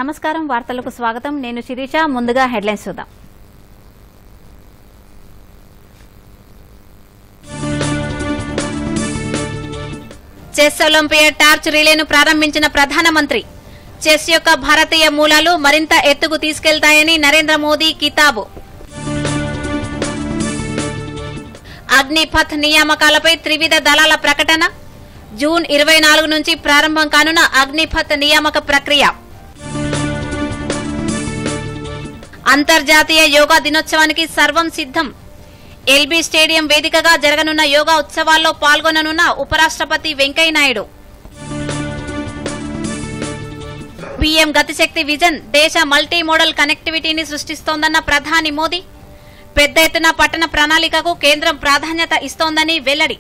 నమస్కారం వార్తలకు స్వాగతం నేను శిరీష ముందుగా హెడ్లైన్స్ చూద్దాం చెస్ ఒలింపియాడ్ టార్చ్ రిలేను ప్రారంభించిన ప్రధానమంత్రి చెస్ యొక్క భారతీయ మూలాలు మరింత ఎత్తుకు తీసుకెళ్తాయని నరేంద్ర మోదీ కితాబు అగ్నిపథ్ నియామకాలపై త్రివిధ దళాల ప్రకటన జూన్ ఇరవై నాలుగు నుంచి ప్రారంభం కానున్న అగ్నిపథ్ నియామక ప్రక్రియ అంతర్జాతీయ యోగా దినోత్సవానికి సర్వం సిద్ధం ఎల్బీ స్టేడియం వేదికగా జరగనున్న యోగా ఉత్సవాల్లో పాల్గొననున్న ఉపరాష్ట్రపతి వెంకయ్యనాయుడు పీఎం గతిశక్తి విజన్ దేశ మల్టీ మోడల్ కనెక్టివిటీని సృష్టిస్తోందన్న ప్రధాని మోదీ పెద్ద ఎత్తున పట్టణ ప్రణాళికకు కేంద్రం ప్రాధాన్యత ఇస్తోందని వెల్లడి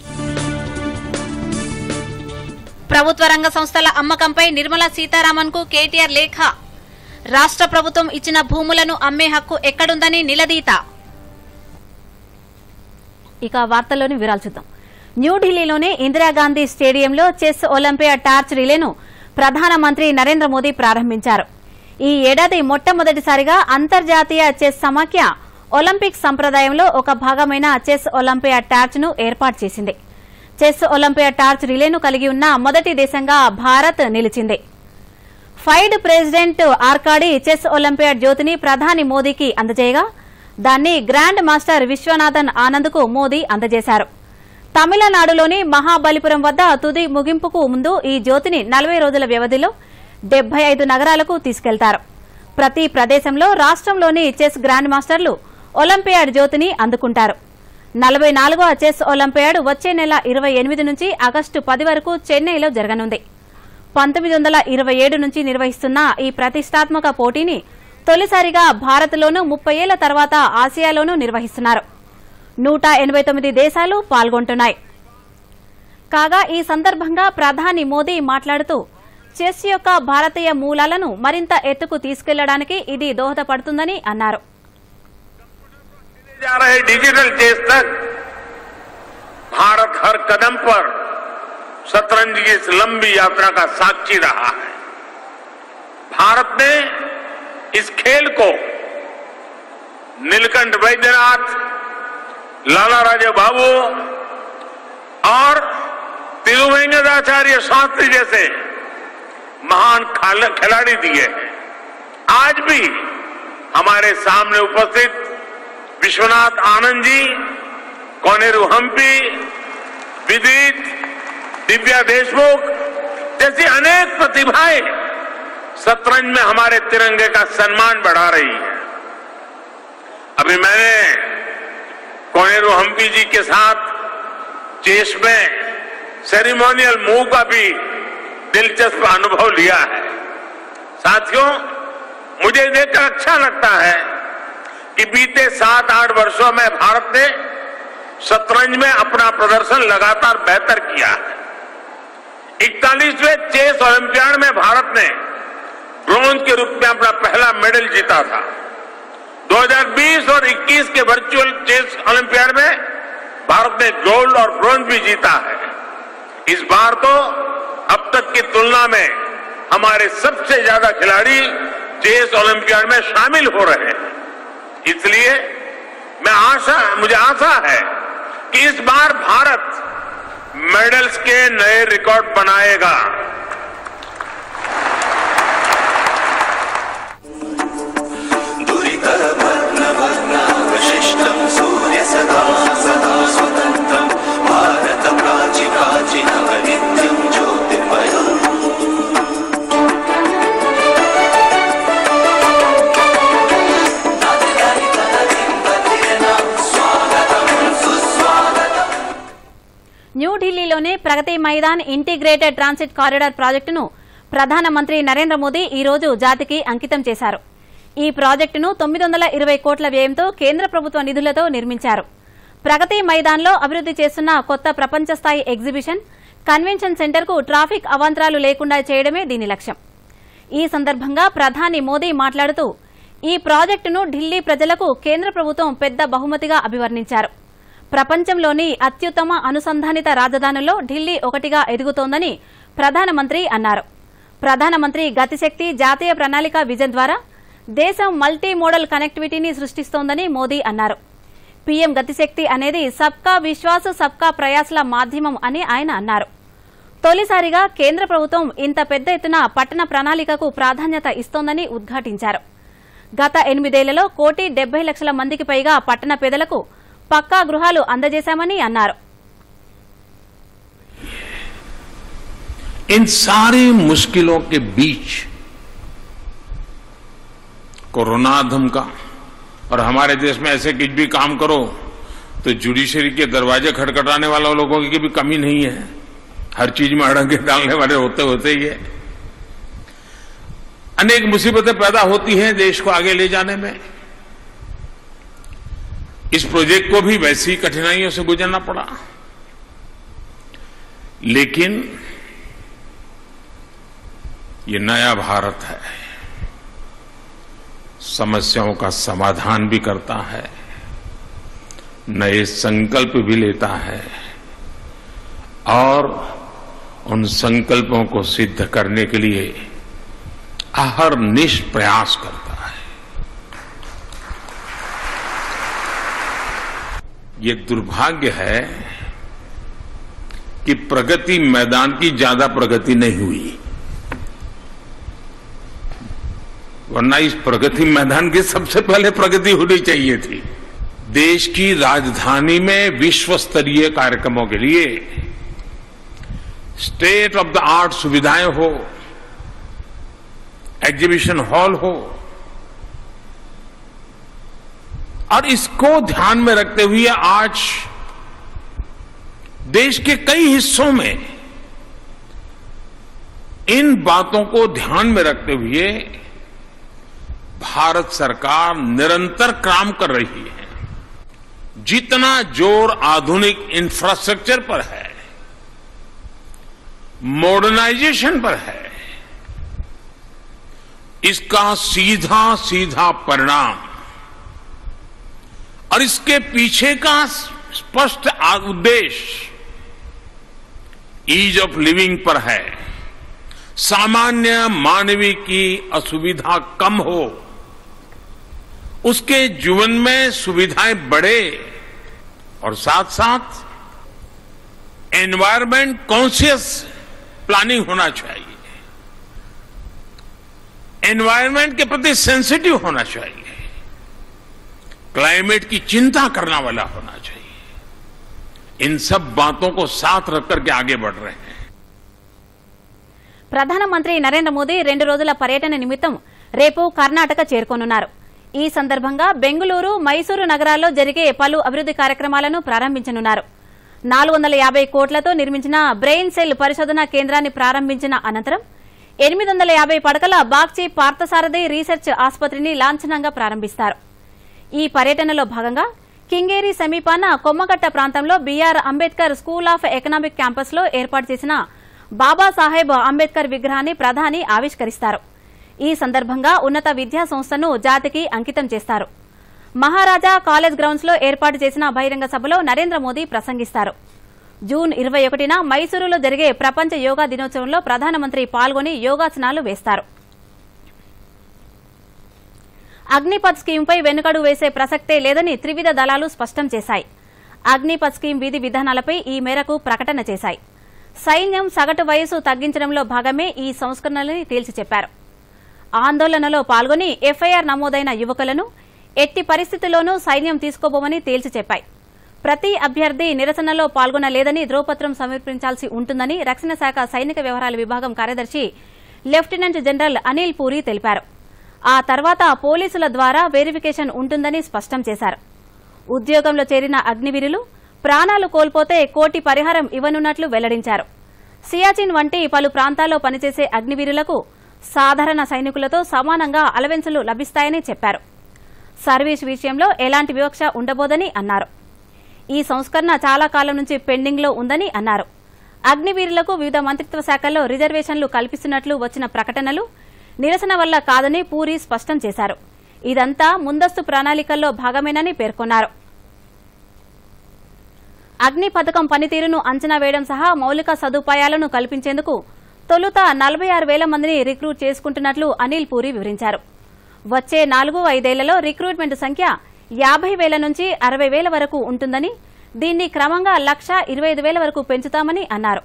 ప్రభుత్వ రంగ సంస్థల అమ్మకంపై నిర్మలా సీతారామన్ కు కేటీఆర్ లేఖ రాష్ట్ర ప్రభుత్వం ఇచ్చిన భూములను అమ్మే హక్కు ఎక్కడుందని నిలదీత ఇక వార్తల్లోని వివరాలు చూద్దాం న్యూఢిల్లీలోని ఇందిరాగాంధీ స్టేడియంలో చెస్ ఒలింపియాడ్ టార్చ్ రిలేను ప్రధానమంత్రి నరేంద్ర మోదీ ప్రారంభించారు ఈ ఏడాది మొట్టమొదటిసారిగా అంతర్జాతీయ చెస్ సమాఖ్య ఒలింపిక్ సంప్రదాయంలో ఒక భాగమైన చెస్ ఒలింపియాడ్ టార్చ్ ను ఏర్పాటు చేసింది చెస్ ఒలింపియాడ్ టార్చ్ రిలేను కలిగి ఉన్న మొదటి దేశంగా భారత్ నిలిచింది FIDE president Arkady chess olympiad జ్యోతిని ప్రధాని మోదీకి అందజేయగా దాన్ని గ్రాండ్ మాస్టర్ విశ్వనాథన్ ఆనంద్కు మోదీ అందజేశారు తమిళనాడులోని మహాబలిపురం వద్ద తుది ముగింపుకు ముందు ఈ జ్యోతిని నలభై రోజుల వ్యవధిలో డెబ్బై ఐదు నగరాలకు తీసుకెళ్తారు ప్రతి ప్రదేశంలో రాష్ట్రంలోని చెస్ గ్రాండ్ మాస్టర్లు ఒలింపియాడ్ జ్యోతిని అందుకుంటారు నలభై నాలుగవ చెస్ ఒలింపియాడ్ వచ్చే నెల ఇరవై ఎనిమిది నుంచి ఆగస్టు పది వరకు చెన్నైలో జరగనుంది పంతొమ్మిది వందల ఇరవై ఏడు నుంచి నిర్వహిస్తున్న ఈ ప్రతిష్టాత్మక పోటీని తొలిసారిగా భారత్లోనూ ముప్పై ఏళ్ల తర్వాత ఆసియాలోనూ నిర్వహిస్తున్నారు నూట ఎనభై తొమ్మిది దేశాలు పాల్గొంటున్నాయి కాగా ఈ సందర్భంగా ప్రధాని మోదీ మాట్లాడుతూ చెస్ యొక్క భారతీయ మూలాలను మరింత ఎత్తుకు తీసుకెళ్లడానికి ఇది దోహదపడుతుందని అన్నారు जा रहे डिजिटल चेस तक भारत हर कदम पर शतरंज की इस लंबी यात्रा का साक्षी रहा है भारत ने इस खेल को नीलकंठ वैद्यनाथ लाला राजा बाबू और तिरुवेंकटाचार्य शास्त्री जैसे महान खाल- खिलाड़ी दिए हैं आज भी हमारे सामने उपस्थित विश्वनाथ आनंद जी कोनेरू हम्पी विदित दिव्या देशमुख जैसी अनेक प्रतिभाएं शतरंज में हमारे तिरंगे का सम्मान बढ़ा रही है अभी मैंने कोनेरू हम्पी जी के साथ चेस में सेरिमोनियल मूव का भी दिलचस्प अनुभव लिया है साथियों मुझे देखकर अच्छा लगता है कि बीते सात आठ वर्षों में भारत ने शतरंज में अपना प्रदर्शन लगातार बेहतर किया है इकतालीसवें चेस ओलंपियाड में भारत ने ब्रॉन्ज के रूप में अपना पहला मेडल जीता था 2020 और 21 के वर्चुअल चेस ओलंपियाड में भारत ने गोल्ड और ब्रॉन्ज भी जीता है इस बार तो अब तक की तुलना में हमारे सबसे ज्यादा खिलाड़ी चेस ओलंपियाड में शामिल हो रहे हैं इसलिए मैं आशा मुझे आशा है कि इस बार भारत मेडल्स के नए रिकॉर्ड बनाएगा दुरितवर्णवर्णावशिष्टम् सूर्य सदा सदा स्वतन्त्रम् भारत प्राचि प्राचीनवनित्यम् ज्योतिर्मयम् న్యూఢిల్లీలోని Pragati Maidan integrated transit corridor ప్రాజెక్టును ప్రధానమంత్రి నరేంద్ర మోదీ ఈ రోజు జాతికి అంకితం చేశారు ఈ ప్రాజెక్టును తొమ్మిది వందల ఇరవై కోట్ల వ్యయంతో కేంద్ర ప్రభుత్వ నిధులతో నిర్మించారు ప్రగతి మైదాన్లో అభివృద్ది చేస్తున్న కొత్త ప్రపంచ స్థాయి ఎగ్జిబిషన్ కన్వెన్షన్ సెంటర్కు ట్రాఫిక్ అవాంతరాలు లేకుండా చేయడమే దీని లక్ష్యం ఈ సందర్భంగా ప్రధాని మోదీ మాట్లాడుతూ ఈ ప్రాజెక్టును ఢిల్లీ ప్రజలకు కేంద్ర ప్రభుత్వం పెద్ద బహుమతిగా అభివర్ణించారు ప్రపంచంలోని అత్యుత్తమ అనుసంధానిత రాజధానుల్లో ఢిల్లీ ఒకటిగా ఎదుగుతోందని ప్రధానమంత్రి అన్నారు ప్రధానమంత్రి గతిశక్తి జాతీయ ప్రణాళిక విజన్ ద్వారా దేశం మల్టీ మోడల్ కనెక్టివిటీని సృష్టిస్తోందని మోదీ అన్నారు పీఎం గతిశక్తి అనేది సబ్కా విశ్వాస్ సబ్కా ప్రయాస్ల మాధ్యమం అని ఆయన అన్నారు తొలిసారిగా కేంద్ర ప్రభుత్వం ఇంత పెద్ద ఎత్తున పట్టణ ప్రణాళికకు ప్రాధాన్యత ఇస్తోందని ఉద్ఘాటించారు గత ఎనిమిదేళ్లలో కోటి డెబ్బై లక్షల మందికి పైగా పట్టణ పేదలకు పక్కా గృహాలు అందజేశామని అన్నారు इन सारी मुश्किलों के बीच कोरोना धमका और हमारे देश में ऐसे कुछ भी काम करो तो जुडिशरी के दरवाजे खटखटाने वाले लोगों की भी कमी नहीं है हर चीज में अड़ंगे डालने वाले होते होते ही है अनेक मुसीबतें पैदा होती हैं देश को आगे ले जाने में इस प्रोजेक्ट को भी वैसी कठिनाइयों से गुजरना पड़ा लेकिन ये नया भारत है समस्याओं का समाधान भी करता है नए संकल्प भी लेता है और उन संकल्पों को सिद्ध करने के लिए हर निश प्रयास करता है ये दुर्भाग्य है कि प्रगति मैदान की ज्यादा प्रगति नहीं हुई वरना इस प्रगति मैदान की सबसे पहले प्रगति होनी चाहिए थी देश की राजधानी में विश्व स्तरीय कार्यक्रमों के लिए स्टेट ऑफ द आर्ट सुविधाएं हो एग्जीबिशन हॉल हो और इसको ध्यान में रखते हुए आज देश के कई हिस्सों में इन बातों को ध्यान में रखते हुए भारत सरकार निरंतर काम कर रही है जितना जोर आधुनिक इंफ्रास्ट्रक्चर पर है मॉडर्नाइजेशन पर है इसका सीधा सीधा परिणाम और इसके पीछे का स्पष्ट उद्देश्य ईज ऑफ लिविंग पर है सामान्य मानवीय की असुविधा कम हो उसके जीवन में सुविधाएं बढ़े और साथ साथ एनवायरमेंट कॉन्शियस प्लानिंग होना चाहिए एनवायरमेंट के प्रति सेंसिटिव होना चाहिए क्लाइमेट की चिंता करने वाला होना चाहिए इन सब बातों को साथ रख करके आगे बढ़ रहे हैं ప్రధానమంత్రి నరేంద్ర మోదీ రెండు రోజుల పర్యటన నిమిత్తం రేపు కర్ణాటక చేరుకోనున్నారు ఈ సందర్భంగా బెంగళూరు మైసూరు నగరాల్లో జరిగే పలు అభివృద్ది కార్యక్రమాలను ప్రారంభించనున్నారు నాలుగు వందల యాభై కోట్లతో నిర్మించిన బ్రెయిన్ సెల్ పరిశోధనా కేంద్రాన్ని ప్రారంభించిన అనంతరం ఎనిమిది వందల యాభై పడకల బాగ్చి పార్థసారథి రీసెర్చ్ ఆసుపత్రిని లాంఛనంగా ప్రారంభిస్తారు ఈ పర్యటనలో భాగంగా కింగేరి సమీపాన కొమ్మగట్ట ప్రాంతంలో BR Ambedkar school of economic క్యాంపస్లో ఏర్పాటు చేసిన బాబాసాహెబ్ అంబేద్కర్ విగ్రహాన్ని ప్రధాని ఆవిష్కరిస్తారు ఈ సందర్భంగా ఉన్నత విద్యా సంస్థను జాతికి అంకితం చేస్తారు మహారాజా కాలేజ్ గ్రౌండ్స్ లో ఏర్పాటు చేసిన బహిరంగ సభలో నరేంద్ర మోదీ ప్రసంగిస్తారు జూన్ ఇరవై ఒకటిన మైసూరులో జరిగే ప్రపంచ యోగా దినోత్సవంలో ప్రధానమంత్రి పాల్గొని యోగాసనాలు వేస్తారు అగ్నిపథ్ స్కీంపై వెనుకడు వేసే ప్రసక్తే లేదని త్రివిధ దళాలు స్పష్టం చేశాయి అగ్నిపథ్ స్కీం విధి విధానాలపై ఈ మేరకు ప్రకటన చేశాయి సైన్యం సగటు వయసు తగ్గించడంలో భాగమే ఈ సంస్కరణలని తేల్చి చెప్పారు ఆందోళనలో పాల్గొని ఎఫ్ఐఆర్ నమోదైన యువకులను ఎట్టి పరిస్థితుల్లోనూ సైన్యం తీసుకోబోమని తేల్చి చెప్పాయి ప్రతి అభ్యర్థి నిరసనలో పాల్గొనలేదని ధ్రువపత్రం సమర్పించాల్సి ఉంటుందని రక్షణ శాఖ సైనిక వ్యవహారాల విభాగం కార్యదర్శి లెఫ్టినెంట్ జనరల్ అనిల్ పూరి తెలిపారు ఆ తర్వాత పోలీసుల ద్వారా వెరిఫికేషన్ ఉంటుందని స్పష్టం చేశారు ఉద్యోగంలో చేరిన అగ్నివీరులు ప్రాణాలు కోల్పోతే కోటి పరిహారం ఇవ్వనున్నట్లు వెల్లడించారు సియాచిన్ వంటి పలు ప్రాంతాల్లో పనిచేసే అగ్నివీరులకు సాధారణ సైనికులతో సమానంగా అలవెన్సులు లభిస్తాయని చెప్పారు సర్వీస్ విషయంలో ఎలాంటి వివక్ష ఉండబోదని అన్నారు ఈ సంస్కరణ చాలా కాలం నుంచి పెండింగ్లో ఉందని అన్నారు అగ్నివీరులకు వివిధ మంత్రిత్వ శాఖల్లో రిజర్వేషన్లు కల్పిస్తున్నట్లు వచ్చిన ప్రకటనలు నిరసన వల్ల కాదని పూరి స్పష్టం చేశారు ఇదంతా ముందస్తు ప్రణాళికల్లో భాగమేనని పేర్కొన్నారు అగ్ని పథకం పనితీరును అంచనా వేయడం సహా మౌలిక సదుపాయాలను కల్పించేందుకు తొలుత నలభై ఆరు వేల మందిని రిక్రూట్ చేసుకుంటున్నట్లు అనిల్ పూరి వివరించారు వచ్చే నాలుగు ఐదేళ్లలో రిక్రూట్మెంట్ సంఖ్య యాభై వేల నుంచి అరవై వేల వరకు ఉంటుందని దీన్ని క్రమంగా లక్ష ఇరవై ఐదు వేల వరకు పెంచుతామని అన్నారు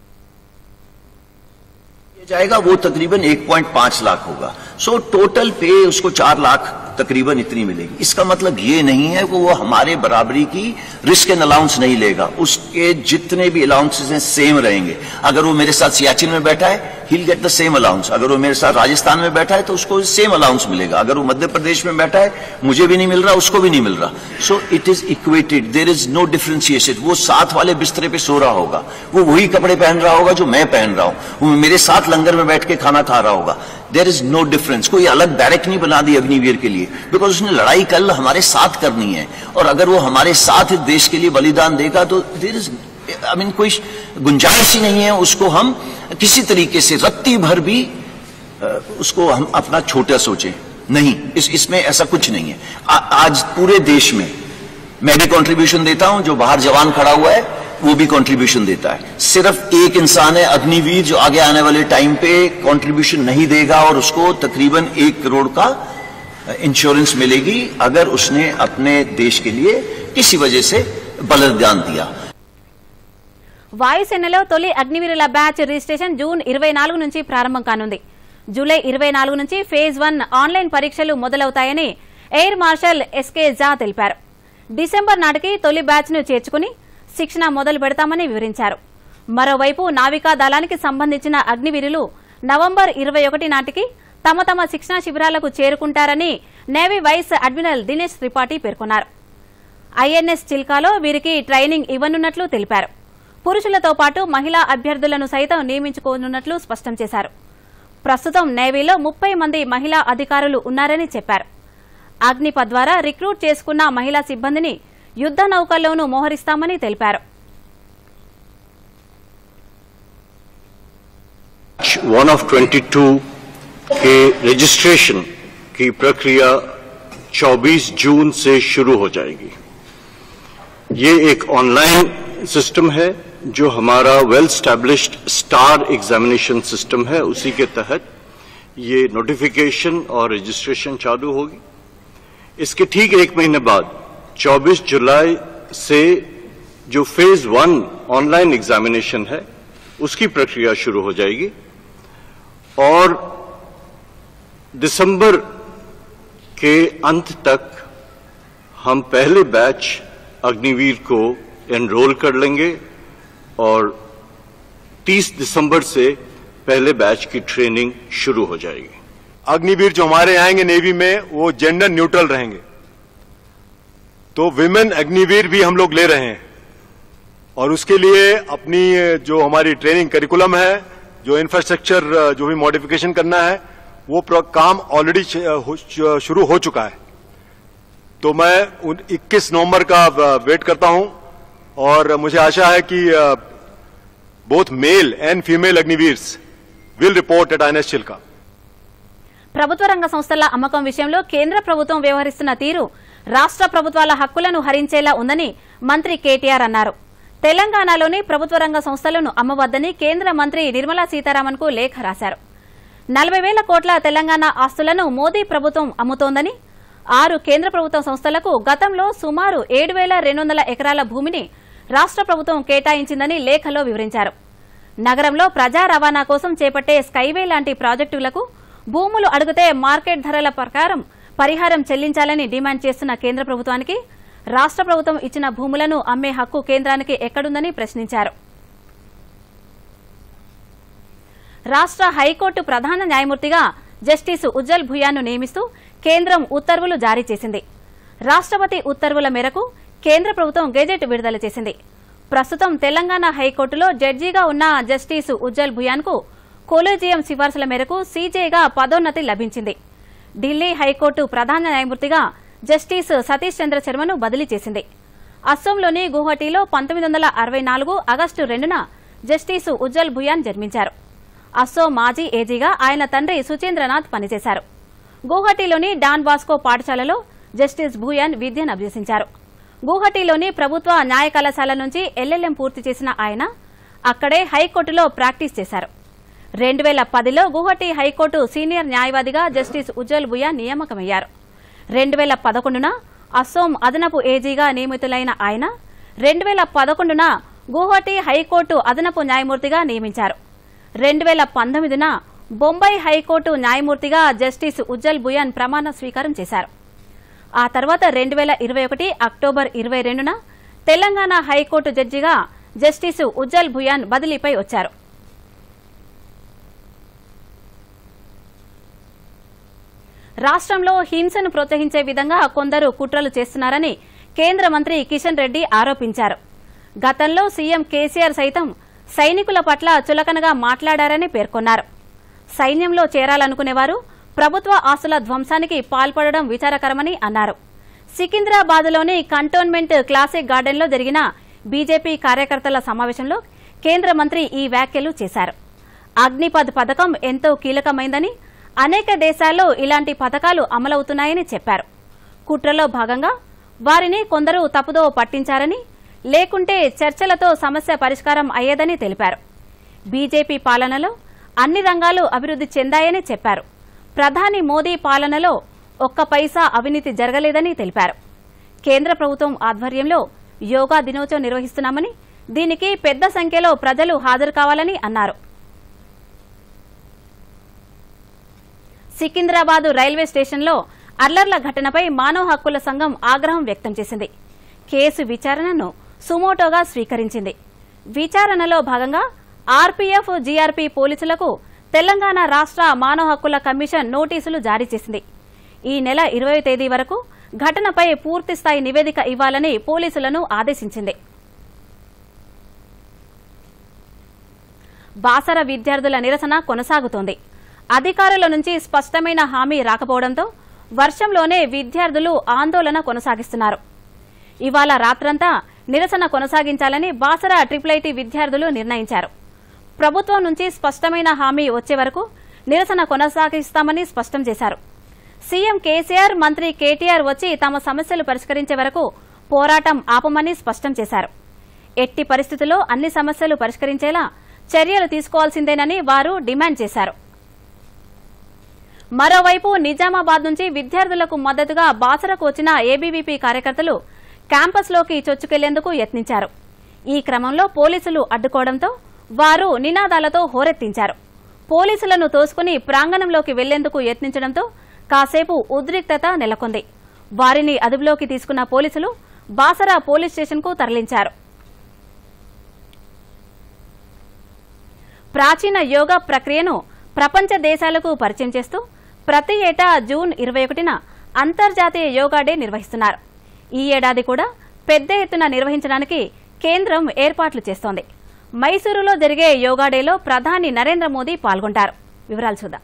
जाएगा वो तकरीबन 1.5 लाख होगा सो टोटल पे उसको चार लाख तकरीबन इतनी मिलेगी इसका मतलब ये नहीं है कि वो हमारे बराबरी की रिस्क एंड अलाउंस नहीं लेगा उसके जितने भी अलाउंसेस हैं सेम रहेंगे अगर वो मेरे साथ सियाचिन में बैठा है he get the same allowance अगर वो मेरे साथ राजस्थान में बैठा है तो उसको सेम अलाउंस मिलेगा अगर वो मध्य प्रदेश में बैठा है मुझे भी नहीं मिल रहा उसको भी नहीं मिल रहा so it is equated there is no differentiation वो साथ वाले बिस्तरे पे सो रहा होगा वो वही कपड़े पहन रहा होगा जो मैं पहन रहा हूं वो मेरे साथ लंगर में बैठ के खाना खा रहा होगा देर इज नो डिफरेंस कोई अलग बैरक नहीं बना दी अग्निवीर के लिए बिकॉज उसने लड़ाई कल हमारे साथ करनी है और अगर वो हमारे साथ इस देश के लिए बलिदान देगा तो देर इज आई मीन कोई गुंजाइश ही नहीं है उसको हम किसी तरीके से रत्ती भर भी अ, उसको हम अपना छोटा सोचें नहीं इस इसमें ऐसा कुछ नहीं है आ, आज पूरे देश में मैं भी कंट्रीब्यूशन देता हूं जो बाहर जवान खड़ा हुआ है वो भी कंट्रीब्यूशन देता है सिर्फ एक इंसान है अग्निवीर जो आगे आने वाले टाइम पे कंट्रीब्यूशन नहीं देगा और उसको तकरीबन एक करोड़ का इंश्योरेंस मिलेगी अगर उसने अपने देश के लिए किसी वजह से बलिदान दिया వాయుసేనలో తొలి అగ్నివీరుల బ్యాచ్ రిజిస్ట్రేషన్ జూన్ ఇరవై నాలుగు నుంచి ప్రారంభం కానుంది జూలై ఇరవై నాలుగు నుంచి ఫేజ్ వన్ ఆన్లైన్ పరీక్షలు మొదలవుతాయని ఎయిర్ మార్షల్ ఎస్కే జా తెలిపారు డిసెంబర్ నాటికి తొలి బ్యాచ్ ను చేర్చుకుని శిక్షణ మొదలు పెడతామని వివరించారు మరోవైపు నావికా దళానికి సంబంధించిన అగ్నివీరులు నవంబర్ ఇరవై ఒకటి నాటికి తమ తమ శిక్షణా శిబిరాలకు చేరుకుంటారని navy vice admiral Dinesh Tripathi పేర్కొన్నారు ఐఎన్ఎస్ చిల్కాలో వీరికి ట్రైనింగ్ ఇవ్వనున్నట్లు తెలిపారు పురుషులతో పాటు మహిళా అభ్యర్థులను సైతం నియమించుకోనున్నట్లు స్పష్టం చేశారు ప్రస్తుతం నేవీలో ముప్పై మంది మహిళా అధికారులు ఉన్నారని చెప్పారు అగ్నిపథ్ ద్వారా రిక్రూట్ చేసుకున్న మహిళా సిబ్బందిని యుద్ద నౌకల్లోనూ మోహరిస్తామని తెలిపారు वन ऑफ 22 के रजिस्ट्रेशन की प्रक्रिया 24 जून से शुरू हो जाएगी ये एक ऑनलाइन सिस्टम है जो हमारा well established star examination system है उसी के तहत ये नोटिफिकेशन और रजिस्ट्रेशन चालू होगी इसके ठीक एक महीने बाद 24 जुलाई से जो फेज वन ऑनलाइन एग्जामिनेशन है उसकी प्रक्रिया शुरू हो जाएगी और दिसंबर के अंत तक हम पहले बैच अग्निवीर को एनरोल कर लेंगे और 30 दिसंबर से पहले बैच की ट्रेनिंग शुरू हो जाएगी अग्निवीर जो हमारे आएंगे नेवी में वो जेंडर न्यूट्रल रहेंगे तो विमेन अग्निवीर भी हम लोग ले रहे हैं और उसके लिए अपनी जो हमारी ट्रेनिंग करिकुलम है जो इंफ्रास्ट्रक्चर जो भी मॉडिफिकेशन करना है वो प्र- काम ऑलरेडी शुरू हो चुका है तो मैं उन 21 नवंबर का अ, वेट करता हूं और मुझे आशा है कि both male and female Agniveers will report at INS Chilka ప్రభుత్వ రంగ సంస్థల అమ్మకం విషయంలో కేంద్ర ప్రభుత్వం వ్యవహరిస్తున్న తీరు రాష్ట్ర ప్రభుత్వాల హక్కులను హరించేలా ఉందని మంత్రి కేటీఆర్ అన్నారు తెలంగాణలోని ప్రభుత్వ రంగ సంస్థలను అమ్మవద్దని కేంద్ర మంత్రి నిర్మలా సీతారామన్ కు లేఖ రాశారు నలభై వేల కోట్ల తెలంగాణ ఆస్తులను మోదీ ప్రభుత్వం అమ్ముతోందని ఆరు కేంద్ర ప్రభుత్వ సంస్థలకు గతంలో సుమారు ఏడు వేల రెండు వందల ఎకరాల భూమిని రాష్ట్ర ప్రభుత్వం కేటాయించిందని లేఖలో వివరించారు నగరంలో ప్రజా రవాణా కోసం చేపట్టే స్కైవే లాంటి ప్రాజెక్టులకు భూములు అడిగితే మార్కెట్ ధరల ప్రకారం పరిహారం చెల్లించాలని డిమాండ్ చేస్తున్న కేంద్ర ప్రభుత్వానికి రాష్ట్ర ప్రభుత్వం ఇచ్చిన భూములను అమ్మే హక్కు కేంద్రానికి ఎక్కడుందని ప్రశ్నించారు రాష్ట్ర హైకోర్టు ప్రధాన న్యాయమూర్తిగా జస్టిస్ ఉజ్జల్ భుయాను నియమిస్తూ కేంద్రం ఉత్తర్వులు జారీ చేసింది రాష్ట్రపతి ఉత్తర్వుల మేరకు కేంద్ర ప్రభుత్వం గెజెట్ విడుదల చేసింది ప్రస్తుతం తెలంగాణ హైకోర్టులో జడ్జిగా ఉన్న జస్టిస్ ఉజ్జల్ భుయాన్కు కొలేజియం సిఫార్సుల మేరకు సీజేగా పదోన్నతి లభించింది ఢిల్లీ హైకోర్టు ప్రధాన న్యాయమూర్తిగా జస్టిస్ సతీష్ చంద్ర శర్మను బదిలీ చేసింది అస్సోంలోని గువాహటీలో పంతొమ్మిది వందల అరవై నాలుగు ఆగస్టు రెండున జస్టిస్ ఉజ్జల్ భుయాన్ జన్మించారు అస్సోం మాజీ ఏజీగా ఆయన తండ్రి సుచేంద్రనాథ్ పనిచేశారు గువాహటీలోని డాన్ బాస్కో పాఠశాలలో జస్టిస్ భూయాన్ విద్యను అభ్యసించారు గువాహటీలోని ప్రభుత్వ న్యాయ కళాశాల నుంచి ఎల్ఎల్ఎం పూర్తి చేసిన ఆయన అక్కడే హైకోర్టులో ప్రాక్టీస్ చేశారు రెండు వేల పదిలో గుహటి హైకోర్టు సీనియర్ న్యాయవాదిగా జస్టిస్ ఉజ్వల్ బుయా నియామకమయ్యారు రెండు వేల పదకొండున అస్సోం అదనపు ఏజీగా నియమితులైన ఆయన రెండు వేల పదకొండున గుహటి హైకోర్టు అదనపు న్యాయమూర్తిగా నియమించారు రెండు వేల పంతొమ్మిదిన బొంబాయి హైకోర్టు న్యాయమూర్తిగా జస్టిస్ ఉజ్జల్ బుయాన్ ప్రమాణ స్వీకారం చేశారు ఆ తర్వాత రెండు వేల ఇరవై ఒకటి అక్టోబర్ ఇరవై రెండున తెలంగాణ హైకోర్టు జడ్జిగా జస్టిస్ ఉజ్జల్ భుయాన్ బదిలీపై వచ్చారు రాష్ట్రంలో హింసను ప్రోత్సహించే విధంగా కొందరు కుట్రలు చేస్తున్నారని కేంద్ర మంత్రి కిషన్ రెడ్డి ఆరోపించారు గతంలో సీఎం కేసీఆర్ సైతం సైనికుల పట్ల చులకనగా మాట్లాడారని పేర్కొన్నారు సైన్యంలో చేరాలనుకునేవారు ప్రభుత్వ ఆస్తుల ధ్వంసానికి పాల్పడడం విచారకరమని అన్నారు సికింద్రాబాద్లోని కంటోన్మెంట్ క్లాసిక్ గార్డెన్లో జరిగిన బీజేపీ కార్యకర్తల సమావేశంలో కేంద్ర మంత్రి ఈ వ్యాఖ్యలు చేశారు అగ్నిపథ్ పథకం ఎంతో కీలకమైందని అనేక దేశాల్లో ఇలాంటి పథకాలు అమలవుతున్నాయని చెప్పారు కుట్రలో భాగంగా వారిని కొందరు తప్పుదో పట్టించారని లేకుంటే చర్చలతో సమస్య పరిష్కారం అయ్యేదని తెలిపారు బీజేపీ పాలనలో అన్ని రంగాలు అభివృద్ది చెందాయని చెప్పారు ప్రధాని మోదీ పాలనలో ఒక్క పైసా అవినీతి జరగలేదని తెలిపారు కేంద్ర ప్రభుత్వం ఆధ్వర్యంలో యోగా దినోత్సవం నిర్వహిస్తున్నామని దీనికి పెద్ద సంఖ్యలో ప్రజలు హాజరు కావాలని అన్నారు సికింద్రాబాద్ రైల్వే స్టేషన్లో అల్లర్ల ఘటనపై మానవ హక్కుల సంఘం ఆగ్రహం వ్యక్తం చేసింది కేసు విచారణను సుమోటోగా స్వీకరించింది విచారణలో భాగంగా ఆర్పీఎఫ్ జీఆర్పీ పోలీసులకు తెలంగాణ రాష్ట్ర మానవ హక్కుల కమిషన్ నోటీసులు జారీ చేసింది ఈ నెల ఇరవై తేదీ వరకు ఘటనపై పూర్తిస్థాయి నివేదిక ఇవ్వాలని పోలీసులను ఆదేశించింది బాసర విద్యార్థుల నిరసన కొనసాగుతోంది అధికారుల నుంచి స్పష్టమైన హామీ రాకపోవడంతో వర్షంలోనే విద్యార్థులు ఆందోళన కొనసాగిస్తున్నారు ఇవాళ రాత్రంతా నిరసన కొనసాగించాలని బాసర ట్రిపుల్ ఐటీ విద్యార్థులు నిర్ణయించారు ప్రభుత్వం నుంచి స్పష్టమైన హామీ వచ్చే వరకు నిరసన కొనసాగిస్తామని స్పష్టం చేశారు సీఎం కేసీఆర్ మంత్రి కేటీఆర్ వచ్చి తమ సమస్యలు పరిష్కరించే వరకు పోరాటం ఆపమని స్పష్టం చేశారు ఎట్టి పరిస్థితుల్లో అన్ని సమస్యలు పరిష్కరించేలా చర్యలు తీసుకోవాల్సిందేనని వారు డిమాండ్ చేశారు మరోవైపు నిజామాబాద్ నుంచి విద్యార్థులకు మద్దతుగా బాసరకు వచ్చిన ఏబీవీపీ కార్యకర్తలు క్యాంపస్లోకి చొచ్చుకెళ్లేందుకు యత్నించారు ఈ క్రమంలో పోలీసులు అడ్డుకోవడంతో వారు నినాదాలతో హోరెత్తించారు పోలీసులను తోసుకుని ప్రాంగణంలోకి వెళ్లేందుకు యత్నించడంతో కాసేపు ఉద్రిక్తత నెలకొంది వారిని అదుపులోకి తీసుకున్న పోలీసులు బాసరా పోలీస్ స్టేషన్కు తరలించారు ప్రాచీన యోగా ప్రక్రియను ప్రపంచ దేశాలకు పరిచయం చేస్తూ ప్రతి ఏటా జూన్ ఇరవై ఒకటిన అంతర్జాతీయ యోగా డే నిర్వహిస్తున్నారు ఈ ఏడాది కూడా పెద్ద ఎత్తున నిర్వహించడానికి కేంద్రం ఏర్పాట్లు చేస్తోంది మైసూరులో జరిగే యోగా డేలో ప్రధాని నరేంద్ర మోదీ పాల్గొంటారు వివరాలు చూద్దాం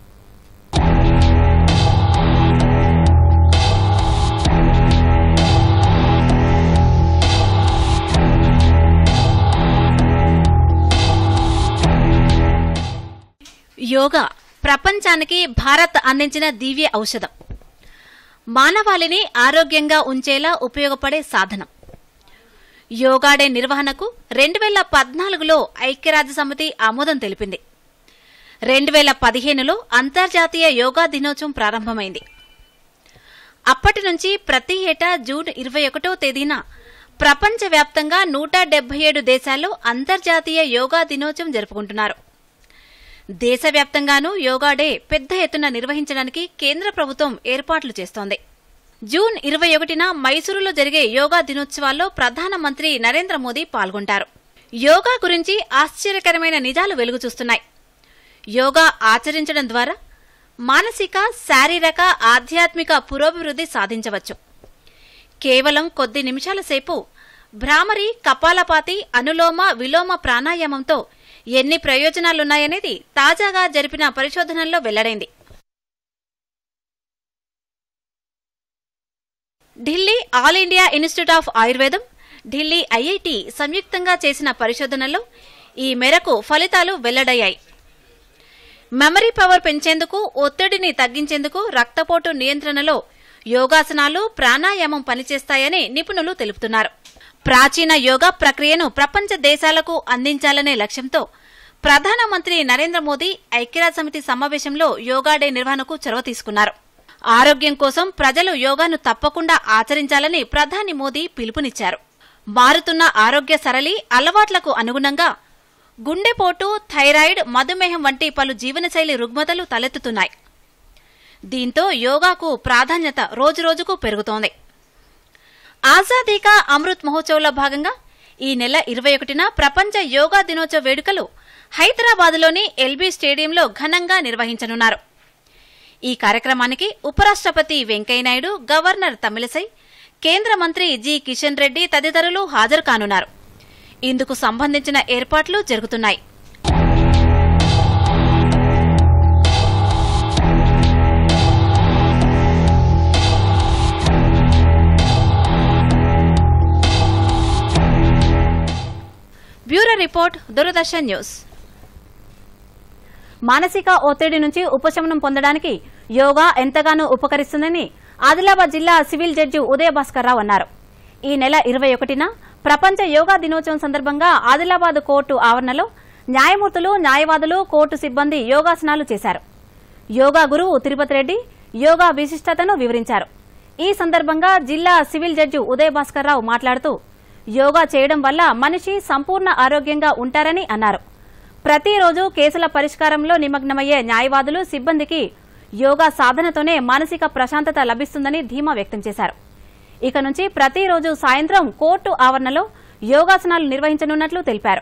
యోగా ప్రపంచానికి భారత్ అందించిన దివ్య ఔషధం మానవాళిని ఆరోగ్యంగా ఉంచేలా ఉపయోగపడే సాధనం యోగా డే నిర్వహణకు రెండు వేల పద్నాలుగులో ఐక్యరాజ్య సమితి ఆమోదం తెలిపింది రెండు వేల పదిహేనులో అంతర్జాతీయ యోగా దినోత్సవం ప్రారంభమైంది అప్పటి నుంచి ప్రతి ఏటా జూన్ ఇరవై ఒకటో తేదీన ప్రపంచవ్యాప్తంగా నూట డెబ్బై ఏడు దేశాల్లో అంతర్జాతీయ యోగా దినోత్సవం జరుపుకుంటున్నారు దేశవ్యాప్తంగానూ యోగా డే పెద్ద ఎత్తున నిర్వహించడానికి కేంద్ర ప్రభుత్వం ఏర్పాట్లు చేస్తోంది జూన్ ఇరవై ఒకటిన మైసూరులో జరిగే యోగా దినోత్సవాల్లో ప్రధానమంత్రి నరేంద్ర మోదీ పాల్గొంటారు యోగా గురించి ఆశ్చర్యకరమైన నిజాలు వెలుగు చూస్తున్నాయి యోగా ఆచరించడం ద్వారా మానసిక శారీరక ఆధ్యాత్మిక పురోభివృద్ధి సాధించవచ్చు కేవలం కొద్ది నిమిషాల సేపు భ్రామరి కపాలపాతి అనులోమ విలోమ ప్రాణాయామంతో ఎన్ని ప్రయోజనాలున్నాయనేది తాజాగా జరిపిన పరిశోధనల్లో వెల్లడైంది Delhi all India institute of ఆయుర్వేదం ఢిల్లీ ఐఐటి సంయుక్తంగా చేసిన పరిశోధనలో ఈ మేరకు ఫలితాలు వెల్లడయ్యాయి మెమరీ పవర్ పెంచేందుకు ఒత్తిడిని తగ్గించేందుకు రక్తపోటు నియంత్రణలో యోగాసనాలు ప్రాణాయామం పనిచేస్తాయని నిపుణులు తెలుపుతున్నారు ప్రాచీన యోగా ప్రక్రియను ప్రపంచ దేశాలకు అందించాలనే లక్ష్యంతో ప్రధానమంత్రి నరేంద్ర మోదీ ఐక్యరాజ్య సమితి సమావేశంలో యోగా డే నిర్వహణకు చొరవ తీసుకున్నారు ఆరోగ్యం కోసం ప్రజలు యోగాను తప్పకుండా ఆచరించాలని ప్రధాని మోదీ పిలుపునిచ్చారు మారుతున్న ఆరోగ్య సరళి అలవాట్లకు అనుగుణంగా గుండెపోటు థైరాయిడ్ మధుమేహం వంటి పలు జీవనశైలి రుగ్మతలు తలెత్తుతున్నాయి దీంతో యోగాకు ప్రాధాన్యత రోజురోజుకు పెరుగుతోంది ఆజాదీ కా అమృత్ మహోత్సవ్లో భాగంగా ఈ నెల ఇరవై ఒకటిన ప్రపంచ యోగా దినోత్సవ వేడుకలు హైదరాబాద్లోని ఎల్బీ స్టేడియంలో ఘనంగా నిర్వహించనున్నారు ఈ కార్యక్రమానికి ఉపరాష్ట్రపతి వెంకయ్యనాయుడు గవర్నర్ తమిళసై కేంద్ర మంత్రి జి కిషన్ రెడ్డి తదితరులు హాజరు కానున్నారు ఇందుకు సంబంధించిన ఏర్పాట్లు జరుగుతున్నాయి బ్యూరో రిపోర్ట్ దూరదర్శన్ న్యూస్ మానసిక ఒత్తిడి నుంచి ఉపశమనం పొందడానికి యోగా ఎంతగానో ఉపకరిస్తుందని ఆదిలాబాద్ జిల్లా సివిల్ జడ్జి ఉదయ భాస్కర్ రావు అన్నారు ఈ నెల ఇరవై ఒకటిన ప్రపంచ యోగా దినోత్సవం సందర్భంగా ఆదిలాబాద్ కోర్టు ఆవరణలో న్యాయమూర్తులు న్యాయవాదులు కోర్టు సిబ్బంది యోగాసనాలు చేశారు యోగా గురువు తిరుపతి రెడ్డి యోగా విశిష్టతను వివరించారు ఈ సందర్భంగా జిల్లా సివిల్ జడ్జి ఉదయ భాస్కర్ రావు మాట్లాడుతూ యోగా చేయడం వల్ల మనిషి సంపూర్ణ ఆరోగ్యంగా ఉంటారని అన్నారు ప్రతిరోజు కేసుల పరిష్కారంలో నిమగ్నమయ్యే న్యాయవాదులు సిబ్బందికి యోగా సాధనతోనే మానసిక ప్రశాంతత లభిస్తుందని ధీమా వ్యక్తం చేశారు ఇక నుంచి ప్రతిరోజు సాయంత్రం కోర్టు ఆవరణలో యోగాసనాలు నిర్వహించనున్నట్లు తెలిపారు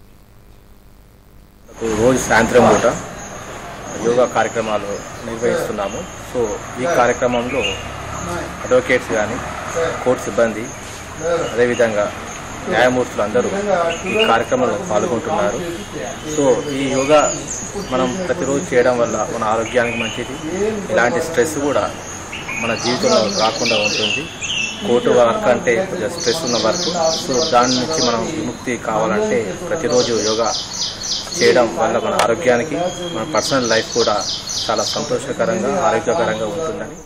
రోజు సాయంత్రం పూట యోగా కార్యక్రమాలు నిర్వహిస్తున్నాము సో ఈ కార్యక్రమంలో అడ్వకేట్స్ కానీ కోర్టు సిబ్బంది అదేవిధంగా న్యాయమూర్తులు అందరూ ఈ కార్యక్రమంలో పాల్గొంటున్నారు సో ఈ యోగా మనం ప్రతిరోజు చేయడం వల్ల మన ఆరోగ్యానికి మంచిది ఇలాంటి స్ట్రెస్ కూడా మన జీవితంలో రాకుండా ఉంటుంది కోర్టు వర్క్ అంటే కొంచెం స్ట్రెస్ ఉన్న వర్క్ సో దాని నుంచి మనం విముక్తి కావాలంటే ప్రతిరోజు యోగా చేయడం వల్ల మన ఆరోగ్యానికి మన పర్సనల్ లైఫ్ కూడా చాలా సంతోషకరంగా ఆరోగ్యకరంగా ఉంటుందని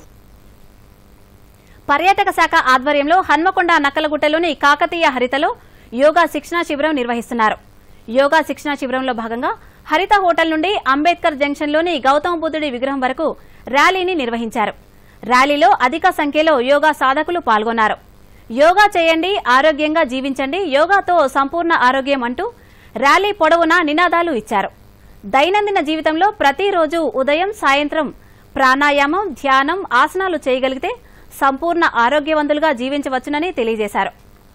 పర్యాటక శాఖ ఆధ్వర్యంలో హన్మకొండ నక్కలగుట్టలోని కాకతీయ హరితలో యోగా శిక్షణా శిబిరం నిర్వహిస్తున్నారు యోగా శిక్షణా శిబిరంలో భాగంగా హరిత హోటల్ నుండి అంబేద్కర్ జంక్షన్లోని గౌతమ బుద్ధుడి విగ్రహం వరకు ర్యాలీని నిర్వహించారు ర్యాలీలో అధిక సంఖ్యలో యోగా సాధకులు పాల్గొన్నారు యోగా చేయండి ఆరోగ్యంగా జీవించండి యోగాతో సంపూర్ణ ఆరోగ్యం అంటూ ర్యాలీ పొడవునా నినాదాలు ఇచ్చారు దైనందిన జీవితంలో ప్రతిరోజు ఉదయం సాయంత్రం ప్రాణాయామం ధ్యానం ఆసనాలు చేయగలిగితే సంపూర్ణ ఆరోగ్యవంతులుగా జీవించవచ్చునని తెలియజేశారు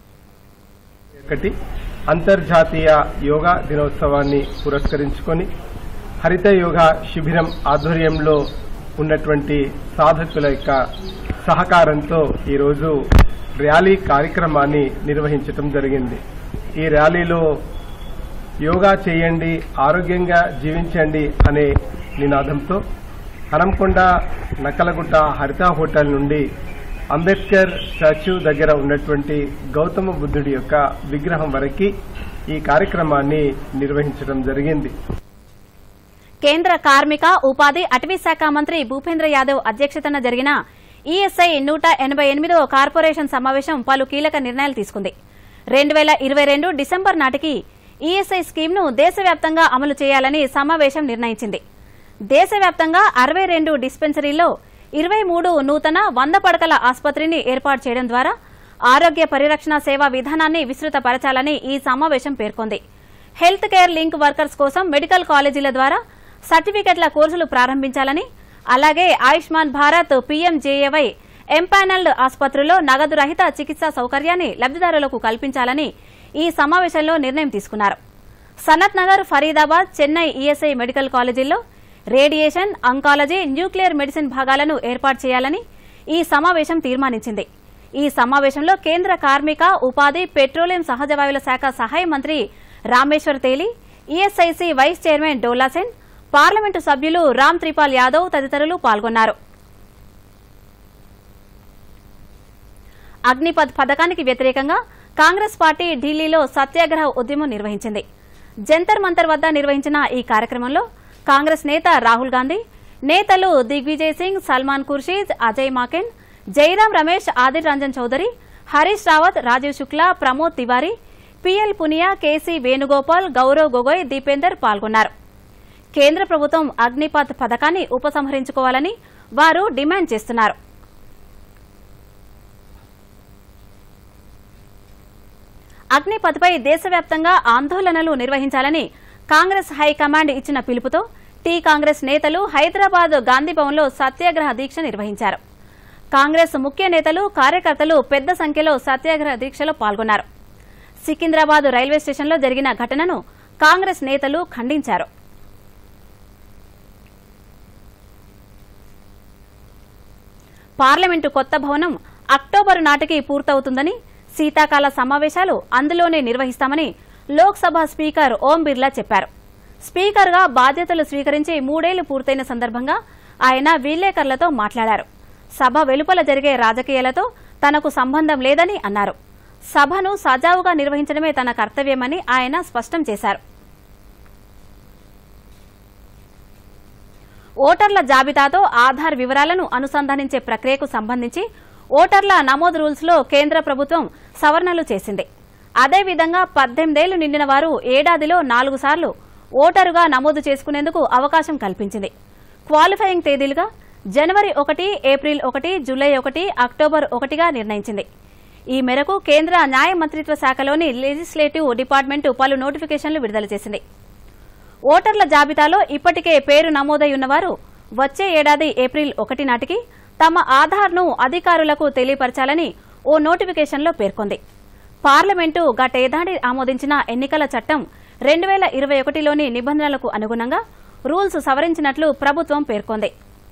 ఒకటి అంతర్జాతీయ యోగా దినోత్సవాన్ని పురస్కరించుకొని హరిత యోగా శిబిరం ఆధ్వర్యంలో ఉన్నటువంటి సాధకుల యొక్క సహకారంతో ఈరోజు ర్యాలీ కార్యక్రమాన్ని నిర్వహించటం జరిగింది ఈ ర్యాలీలో యోగా చేయండి ఆరోగ్యంగా జీవించండి అనే నినాదంతో హనంకొండ నక్కలగుట్ట హరిత హోటల్ నుండి అంబేద్కర్ స్టాచ్యూ దగ్గర ఉన్నటువంటి గౌతమ బుద్ధుడి యొక్క విగ్రహం వరకు ఈ కార్యక్రమాన్ని నిర్వహించడం జరిగింది కేంద్ర కార్మిక ఉపాధి అటవీ శాఖ మంత్రి భూపేంద్ర యాదవ్ అధ్యక్షతన జరిగిన ఈఎస్ఐ నూట ఎనబై ఎనిమిదవ కార్పొరేషన్ సమావేశం పలు కీలక నిర్ణయాలు తీసుకుంది రెండు వేల ఇరవై రెండు డిసెంబర్ నాటికి ఈఎస్ఐ స్కీమ్ను దేశవ్యాప్తంగా అమలు చేయాలని సమావేశం నిర్ణయించింది దేశవ్యాప్తంగా అరవై రెండు డిస్పెన్సరీల్లో ఇరవై మూడు నూతన వంద పడకల ఆసుపత్రిని ఏర్పాటు చేయడం ద్వారా ఆరోగ్య పరిరక్షణ సేవా విధానాన్ని విస్తృతపరచాలని ఈ సమావేశం పేర్కొంది హెల్త్ కేర్ లింక్ వర్కర్స్ కోసం మెడికల్ కాలేజీల ద్వారా సర్టిఫికెట్ల కోర్సులు ప్రారంభించాలని అలాగే ఆయుష్మాన్ భారత్ పీఎంజేఏవై ఎంపానల్డ్ ఆసుపత్రుల్లో నగదు రహిత చికిత్సా సౌకర్యాన్ని లబ్దిదారులకు కల్పించాలని ఈ సమావేశంలో నిర్ణయం తీసుకున్నారు సనత్ నగర్ ఫరీదాబాద్ చెన్నై ఈఎస్ఐ మెడికల్ కాలేజీల్లో రేడియేషన్ అంకాలజీ న్యూక్లియర్ మెడిసిన్ భాగాలను ఏర్పాటు చేయాలని ఈ సమావేశం తీర్మానించింది ఈ సమావేశంలో కేంద్ర కార్మిక ఉపాధి పెట్రోలియం సహజ వాయువుల శాఖ సహాయ మంత్రి Rameswar Teli ESIC vice chairman Dola Sen parliament సభ్యులు రామ్ త్రిపాల్ యాదవ్ తదితరులు పాల్గొన్నారు అగ్నిపథ్ పథకానికి వ్యతిరేకంగా కాంగ్రెస్ పార్టీ ఢిల్లీలో సత్యాగ్రహ ఉద్యమం నిర్వహించింది జంతర్ మంతర్ వద్ద నిర్వహించిన ఈ కార్యక్రమంలో కాంగ్రెస్ నేత రాహుల్ గాంధీ నేతలు దిగ్విజయ్ సింగ్ సల్మాన్ ఖుర్షీద్ అజయ్ మాకెన్ జైరాం రమేష్ ఆదిర్ రంజన్ చౌదరి హరీష్ రావత్ రాజీవ్ శుక్లా ప్రమోద్ తివారీ పిఎల్ పునియా కేసీ వేణుగోపాల్ గౌరవ్ గొగోయ్ దీపేందర్ పాల్గొన్నారు కేంద్ర ప్రభుత్వం అగ్నిపథ్ పథకాన్ని ఉపసంహరించుకోవాలని వారు డిమాండ్ చేస్తున్నారు అగ్నిపథ్పై దేశవ్యాప్తంగా ఆందోళనలు నిర్వహించాలని కాంగ్రెస్ హైకమాండ్ ఇచ్చిన పిలుపుతో టీ కాంగ్రెస్ నేతలు హైదరాబాద్ గాంధీభవన్లో సత్యాగ్రహ దీక్ష నిర్వహించారు కాంగ్రెస్ ముఖ్య నేతలు కార్యకర్తలు పెద్ద సంఖ్యలో సత్యాగ్రహ దీక్షలో పాల్గొన్నారు సికింద్రాబాద్ రైల్వే స్టేషన్లో జరిగిన ఘటనను కాంగ్రెస్ నేతలు ఖండించారు పార్లమెంటు కొత్త భవనం అక్టోబరు నాటికి పూర్తవుతుందని శీతాకాల సమావేశాలు అందులోనే నిర్వహిస్తామని లోక్సభ స్పీకర్ ఓం బిర్లా చెప్పారు స్పీకర్గా బాధ్యతలు స్వీకరించి మూడేళ్లు పూర్తయిన సందర్భంగా ఆయన విలేకరులతో మాట్లాడారు సభ వెలుపల జరిగే రాజకీయాలతో తనకు సంబంధం లేదని అన్నారు సభను సజావుగా నిర్వహించడమే తన కర్తవ్యమని ఆయన స్పష్టం చేశారు ఓటర్ల జాబితాతో ఆధార్ వివరాలను అనుసంధానించే ప్రక్రియకు సంబంధించి ఓటర్ల నమోదు రూల్స్ లో కేంద్ర ప్రభుత్వం సవరణలు చేసింది అదేవిధంగా పద్దెనిమిదేళ్లు నిండిన వారు ఏడాదిలో నాలుగు సార్లు ఓటరుగా నమోదు చేసుకునేందుకు అవకాశం కల్పించింది క్వాలిఫైయింగ్ తేదీలుగా జనవరి ఒకటి ఏప్రిల్ ఒకటి జూలై ఒకటి అక్టోబర్ ఒకటిగా నిర్ణయించింది ఈ మేరకు కేంద్ర న్యాయ మంత్రిత్వ శాఖలోని లెజిస్లేటివ్ డిపార్ట్మెంట్ పలు నోటిఫికేషన్లు విడుదల చేసింది ఓటర్ల జాబితాలో ఇప్పటికే పేరు నమోదై ఉన్నవారు వచ్చే ఏడాది ఏప్రిల్ ఒకటి నాటికి తమ ఆధార్ను అధికారులకు తెలియపరచాలని ఓ నోటిఫికేషన్లో పేర్కొంది పార్లమెంటు గతేడాది ఆమోదించిన ఎన్నికల చట్టం రెండు వేల ఇరవై ఒకటిలోని నిబంధనలకు అనుగుణంగా రూల్స్ సవరించినట్లు ప్రభుత్వం పేర్కొంది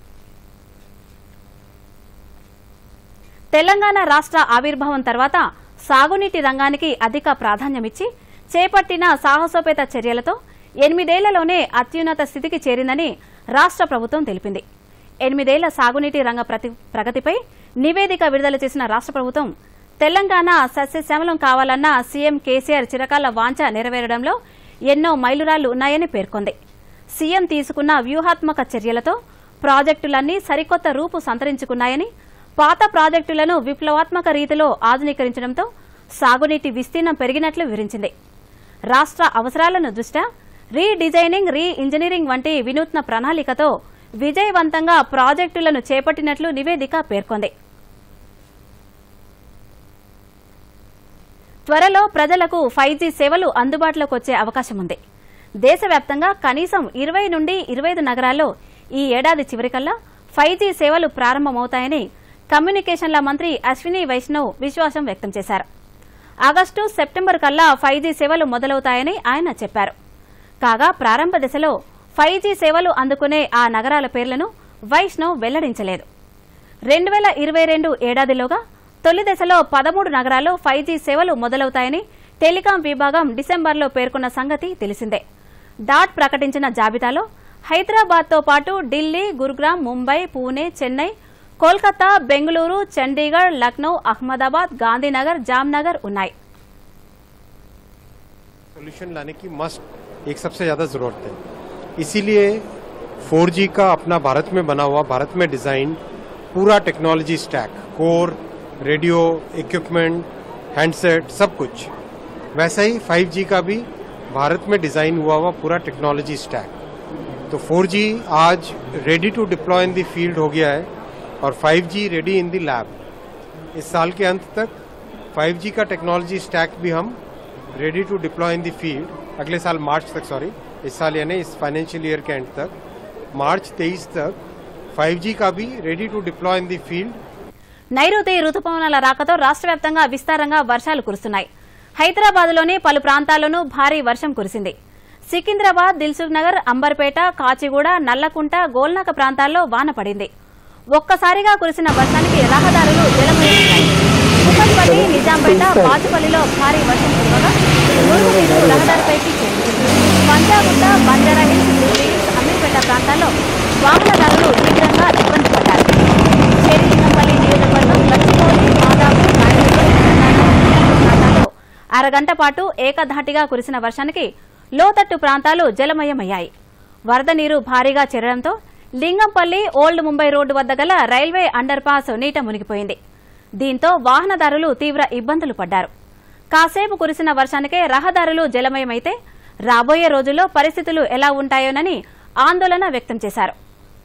తెలంగాణ రాష్ట్ర ఆవిర్భావం తర్వాత సాగునీటి రంగానికి అధిక ప్రాధాన్యమిచ్చి చేపట్టిన సాహసోపేత చర్యలతో ఎనిమిదేళ్లలోనే అత్యున్నత స్థితికి చేరిందని రాష్ట్ర ప్రభుత్వం తెలిపింది ఎనిమిదేళ్ల సాగునీటి రంగ ప్రతి- ప్రగతిపై నివేదిక విడుదల చేసిన రాష్ట్ర ప్రభుత్వం తెలంగాణ సస్యశ్యామలం కావాలన్న సీఎం కేసీఆర్ చిరకాల వాంఛ నెరవేరడంలో ఎన్నో మైలురాళ్లు ఉన్నాయని పేర్కొంది సీఎం తీసుకున్న వ్యూహాత్మక చర్యలతో ప్రాజెక్టులన్నీ సరికొత్త రూపు సంతరించుకున్నాయని పాత ప్రాజెక్టులను విప్లవాత్మక రీతిలో ఆధునీకరించడంతో సాగునీటి విస్తీర్ణం పెరిగినట్లు వివరించింది రాష్ట్ర అవసరాలను దృష్ట్యా రీడిజైనింగ్ రీ ఇంజనీరింగ్ వంటి వినూత్న ప్రణాళికతో విజయవంతంగా ప్రాజెక్టులను చేపట్టినట్లు నివేదిక పేర్కొంది త్వరలో ప్రజలకు ఫైవ్ జీ సేవలు అందుబాటులోకి వచ్చే అవకాశం ఉంది దేశవ్యాప్తంగా కనీసం ఇరవై నుండి ఇరవై ఐదు నగరాల్లో ఈ ఏడాది చివరికల్లా ఫైవ్ జీ సేవలు ప్రారంభమవుతాయని కమ్యూనికేషన్ల మంత్రి అశ్విని వైష్ణవ్ విశ్వాసం వ్యక్తం చేశారు ఆగస్టు సెప్టెంబర్ కల్లా ఫైవ్ జీ సేవలు మొదలవుతాయని ఆయన చెప్పారు కాగా ప్రారంభ దశలో ఫైవ్ జీ సేవలు అందుకునే ఆ నగరాల పేర్లను వైష్ణవ్ వెల్లడించలేదు రెండు వేల ఇరవై రెండు ఏడాదిలోగా తొలి దశలో పదమూడు నగరాల్లో ఫైవ్ జీ సేవలు మొదలవుతాయని టెలికాం విభాగం డిసెంబర్లో పేర్కొన్న సంగతి తెలిసిందే డాట్ ప్రకటించిన జాబితాలో హైదరాబాద్తో పాటు ఢిల్లీ గురుగ్రామ్ ముంబై పూణే చెన్నై కోల్కతా బెంగళూరు చండీగఢ్ లక్నో అహ్మదాబాద్ గాంధీనగర్ జామ్నగర్ ఉన్నాయి सोल्यूशन लाने की मस्ट एक सबसे ज़्यादा ज़रूरत है इसीलिए 4G का अपना भारत में बना हुआ भारत में डिज़ाइन पूरा technology stack core radio equipment handset सब कुछ वैसा ही 5G का भी भारत में डिज़ाइन हुआ हुआ पूरा टेक्नोलॉजी स्टैक तो 4G आज ready to deploy in the field हो गया है और 5G ready in the lab इस साल के अंत तक 5G का टेक्नोलॉजी स्टैक भी हम ready to deploy in the field अगले साल मार्च तक सॉरी इस साल यानी इस फाइनेंशियल ईयर के एंड तक मार्च 23 तक 5G का भी ready to deploy in the field నైరుతి రుతుపవనాల రాకతో రాష్ట్ర వ్యాప్తంగా విస్తారంగా వర్షాలు కురుస్తున్నాయి హైదరాబాద్లోని పలు ప్రాంతాల్లోనూ భారీ వర్షం కురిసింది సికింద్రాబాద్ దిల్సుఖ్ నగర్ అంబర్పేట కాచిగూడ నల్లకుంట గోల్నాక ప్రాంతాల్లో వాన పడింది ఒక్కసారిగా కురిసిన వర్షానికి రహదారులు జలమయమయ్యాయి కుక్కట్పల్లి నిజాంపేట బాచుపల్లిలో భారీ వర్షం కురవగా మురుగు నీరు రహదారిపైకి చేరింది Panjagutta Banjara Hills Jubilee Hills Ameerpet ప్రాంతాల్లో వాహనదారులు తీవ్రంగా ఇబ్బంది పడ్డారు చేరిలింగంపల్లి నియోజకవర్గం గచ్చిబౌలి మాదాపూర్ నాయుడుపల్లి తెలంగాణ ప్రాంతాల్లో అరగంట పాటు ఏకధాటిగా కురిసిన వర్షానికి లోతట్టు ప్రాంతాలు జలమయమయ్యాయి వరద నీరు భారీగా చేరడంతో లింగంపల్లి ఓల్డ్ ముంబై రోడ్డు వద్ద గల రైల్వే అండర్ పాస్ నీట మునిగిపోయింది దీంతో వాహనదారులు తీవ్ర ఇబ్బందులు పడ్డారు కాసేపు కురిసిన వర్షానికే రహదారులు జలమయమైతే రాబోయే రోజుల్లో పరిస్థితులు ఎలా ఉంటాయోనని ఆందోళన వ్యక్తం చేశారు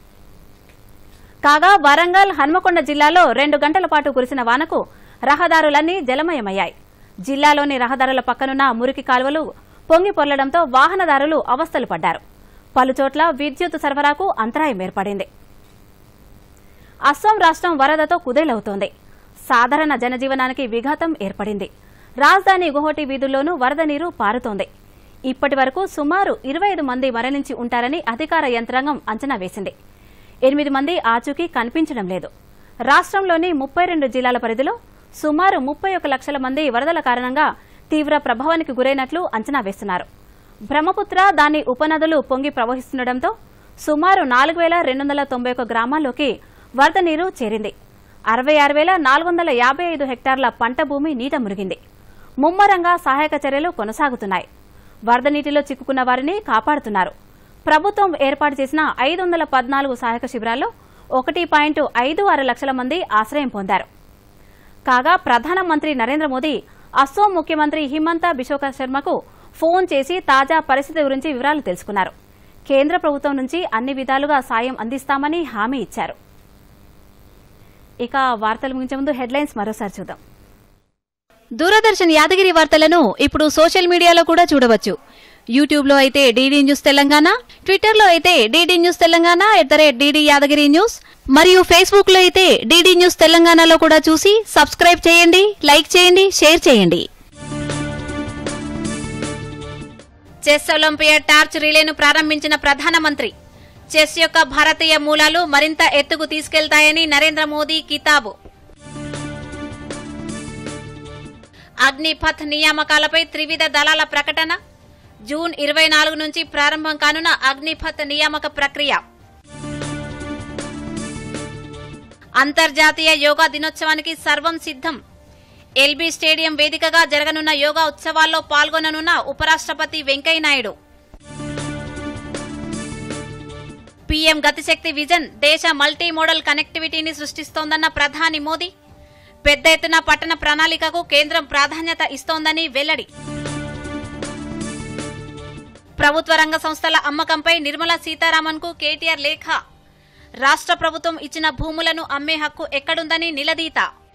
కాగా వరంగల్ హన్మకొండ జిల్లాలో రెండు గంటల పాటు కురిసిన వానకు రహదారులన్నీ జలమయమయ్యాయి జిల్లాలోని రహదారుల పక్కనున్న మురికి కాలువలు పొంగి పొర్లడంతో వాహనదారులు అవస్థలు పడ్డారు పలుచోట్ల విద్యుత్ సరఫరాకు అంతరాయం ఏర్పడింది అస్సాం రాష్ట్రం వరదతో కుదేలవుతోంది సాధారణ జనజీవనానికి విఘాతం ఏర్పడింది రాజధాని గుహోటి వీధుల్లోనూ వరద నీరు పారుతోంది ఇప్పటి వరకు సుమారు ఇరవై ఐదు మంది మరణించి ఉంటారని అధికార యంత్రాంగం అంచనా వేసింది ఎనిమిది మంది ఆచూకీ కనిపించడం లేదు రాష్ట్రంలోని ముప్పై రెండు జిల్లాల పరిధిలో సుమారు ముప్పై ఒక లక్షల మంది వరదల కారణంగా తీవ్ర ప్రభావానికి గురైనట్లు అంచనా వేస్తున్నారు బ్రహ్మపుత్ర దాని ఉపనదులు పొంగి ప్రవహిస్తుండటంతో సుమారు నాలుగు వేల రెండు వందల తొంభై ఒక గ్రామాల్లోకి వరద నీరు చేరింది అరవై ఆరు వేల నాలుగు వందల యాభై ఐదు హెక్టార్ల పంట భూమి నీట మురిగింది ముమ్మరంగా సహాయక చర్యలు కొనసాగుతున్నాయి వరద నీటిలో చిక్కుకున్న వారిని కాపాడుతున్నారు ప్రభుత్వం ఏర్పాటు చేసిన ఐదు వందల పద్నాలుగు సహాయక శిబిరాల్లో ఒకటి పాయింట్ ఐదు ఆరు లక్షల మంది ఆశ్రయం పొందారు కాగా ప్రధానమంత్రి నరేంద్ర మోదీ అస్సోం ముఖ్యమంత్రి హిమంత బిశ్వక శర్మకు ఫోన్ చేసి తాజా పరిస్థితి గురించి వివరాలు తెలుసుకున్నారు కేంద్ర ప్రభుత్వం నుంచి అన్ని విధాలుగా సాయం అందిస్తామని హామీ ఇచ్చారు ఇక వార్తలు ముగించే ముందు హెడ్లైన్స్ మరోసారి చూద్దాం దూరదర్శన్ యాదగిరి వార్తలను ఇప్పుడు సోషల్ మీడియాలో కూడా చూడవచ్చు యూట్యూబ్లో అయితే డీడీ న్యూస్ తెలంగాణ ట్విట్టర్లో అయితే DD news Telangana at the rate DD Yadagiri news మరియు ఫేస్బుక్లో అయితే డీడీ న్యూస్ తెలంగాణలో కూడా చూసి సబ్స్క్రైబ్ చేయండి లైక్ చేయండి షేర్ చేయండి చెస్ ఒలింపియాడ్ టార్చ్ రిలేను ప్రారంభించిన ప్రధానమంత్రి చెస్ యొక్క భారతీయ మూలాలు మరింత ఎత్తుకు తీసుకెళ్తాయని నరేంద్ర మోదీ కితాబు అగ్నిపథ్ నియామకాలపై త్రివిధ దళాల ప్రకటన జూన్ ఇరవై నాలుగు నుంచి ప్రారంభం కానున్న అగ్నిపథ్ నియామక ప్రక్రియ అంతర్జాతీయ యోగా దినోత్సవానికి సర్వం సిద్ధం ఎల్బీ స్టేడియం వేదికగా జరగనున్న యోగా ఉత్సవాల్లో పాల్గొననున్న ఉపరాష్ట్రపతి వెంకయ్యనాయుడు పీఎం గతిశక్తి విజన్ దేశ మల్టీ మోడల్ కనెక్టివిటీని సృష్టిస్తోందన్న ప్రధాని మోదీ పెద్ద ఎత్తున పట్టణ ప్రణాళికకు కేంద్రం ప్రాధాన్యత ఇస్తోందని వెల్లడి ప్రభుత్వ రంగ సంస్థల అమ్మకంపై నిర్మలా సీతారామన్ కు కేటీఆర్ లేఖ రాష్ట్ర ప్రభుత్వం ఇచ్చిన భూములను అమ్మే హక్కు ఎక్కడుందని నిలదీత